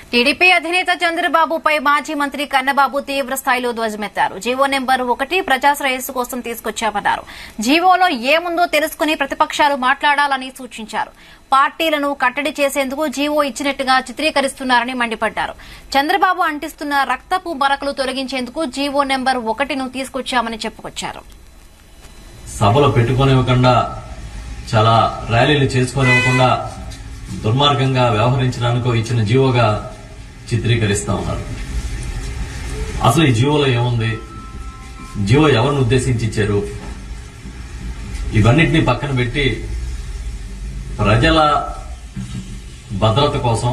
TDP అధినేత చంద్రబాబుపై మాజీ మంత్రి కన్నబాబు తీవ్ర స్థాయిలో ధ్వజమెత్తారు జీవో నెంబర్ ఒకటి ప్రజాశ్రేయస్సు కోసం తీసుకొచ్చామన్నారు జీవోలో ఏముందో తెలుసుకుని ప్రతిపక్షాలు మాట్లాడాలని సూచించారు పార్టీలను కట్టడి చేసేందుకు జీవో ఇచ్చినట్టుగా చిత్రీకరిస్తున్నారని మండిపడ్డారు చంద్రబాబు అంటిస్తున్న రక్తపు మరకలు తొలగించేందుకు జీవో నెంబర్ ఒకటిను తీసుకొచ్చామని చెప్పుకొచ్చారు సభలు పెట్టుకోనివ్వకుండా చాలా ర్యాలీలు చేసుకోనివ్వకుండా దుర్మార్గంగా వ్యవహరించడానికి ఇచ్చిన జీవోగా చిత్రీకరిస్తా ఉన్నారు అసలు ఈ జీవోలో ఏముంది జీవో ఎవరిని ఉద్దేశించి ఇచ్చారు ఇవన్నిటిని పక్కన పెట్టి ప్రజల భద్రత కోసం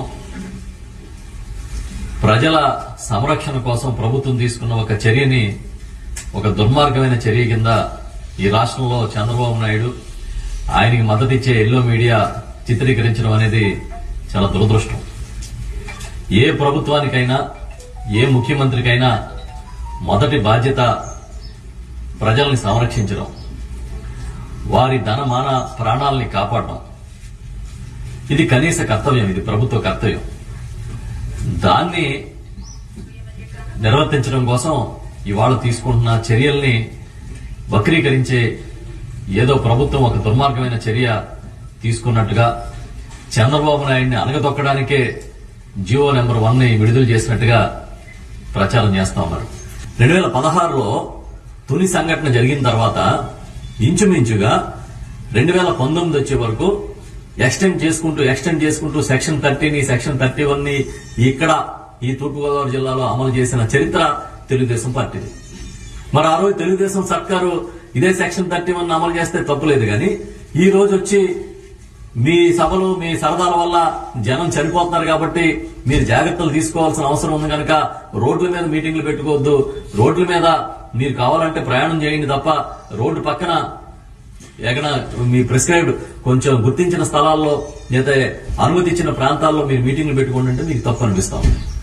ప్రజల సంరక్షణ కోసం ప్రభుత్వం తీసుకున్న ఒక చర్యని ఒక దుర్మార్గమైన చర్య కింద ఈ రాష్ట్రంలో చంద్రబాబు నాయుడు ఆయనకి మద్దతిచ్చే ఎల్లో మీడియా చిత్రీకరించడం అనేది చాలా దురదృష్టం ఏ ప్రభుత్వానికైనా ఏ ముఖ్యమంత్రికైనా మొదటి బాధ్యత ప్రజల్ని సంరక్షించడం వారి ధన మాన ప్రాణాలని కాపాడడం ఇది కనీస కర్తవ్యం ఇది ప్రభుత్వ కర్తవ్యం దాన్ని నిర్వర్తించడం కోసం ఇవాళ తీసుకుంటున్న చర్యల్ని వక్రీకరించే ఏదో ప్రభుత్వం ఒక దుర్మార్గమైన చర్య తీసుకున్నట్టుగా చంద్రబాబు నాయుడిని అనగదొక్కడానికే జియో నెంబర్ వన్ ని విడుదల చేసినట్టుగా ప్రచారం చేస్తా ఉన్నారు రెండు వేల పదహారులో తుని సంఘటన జరిగిన తర్వాత ఇంచుమించుగా రెండు వేల పంతొమ్మిది వచ్చే వరకు ఎక్స్టెండ్ చేసుకుంటూ ఎక్స్టెండ్ చేసుకుంటూ సెక్షన్ థర్టీని సెక్షన్ థర్టీ వన్ ని ఇక్కడ ఈ తూర్పుగోదావరి జిల్లాలో అమలు చేసిన చరిత్ర తెలుగుదేశం పార్టీది మరి ఆ రోజు తెలుగుదేశం సర్కారు ఇదే సెక్షన్ థర్టీ వన్ అమలు చేస్తే తప్పులేదు కానీ ఈ రోజు వచ్చి మీ సభలు మీ సరదాల వల్ల జనం చనిపోతున్నారు కాబట్టి మీరు జాగ్రత్తలు తీసుకోవాల్సిన అవసరం ఉంది కనుక రోడ్ల మీద మీటింగ్లు పెట్టుకోవద్దు రోడ్ల మీద మీరు కావాలంటే ప్రయాణం చేయండి తప్ప రోడ్డు పక్కన ఎక్కడ మీ ప్రిస్క్రైబ్డ్ కొంచెం గుర్తించిన స్థలాల్లో లేదా అనుమతి ఇచ్చిన ప్రాంతాల్లో మీరు మీటింగ్లు పెట్టుకోండి అంటే మీకు తప్పు అనిపిస్తా ఉంది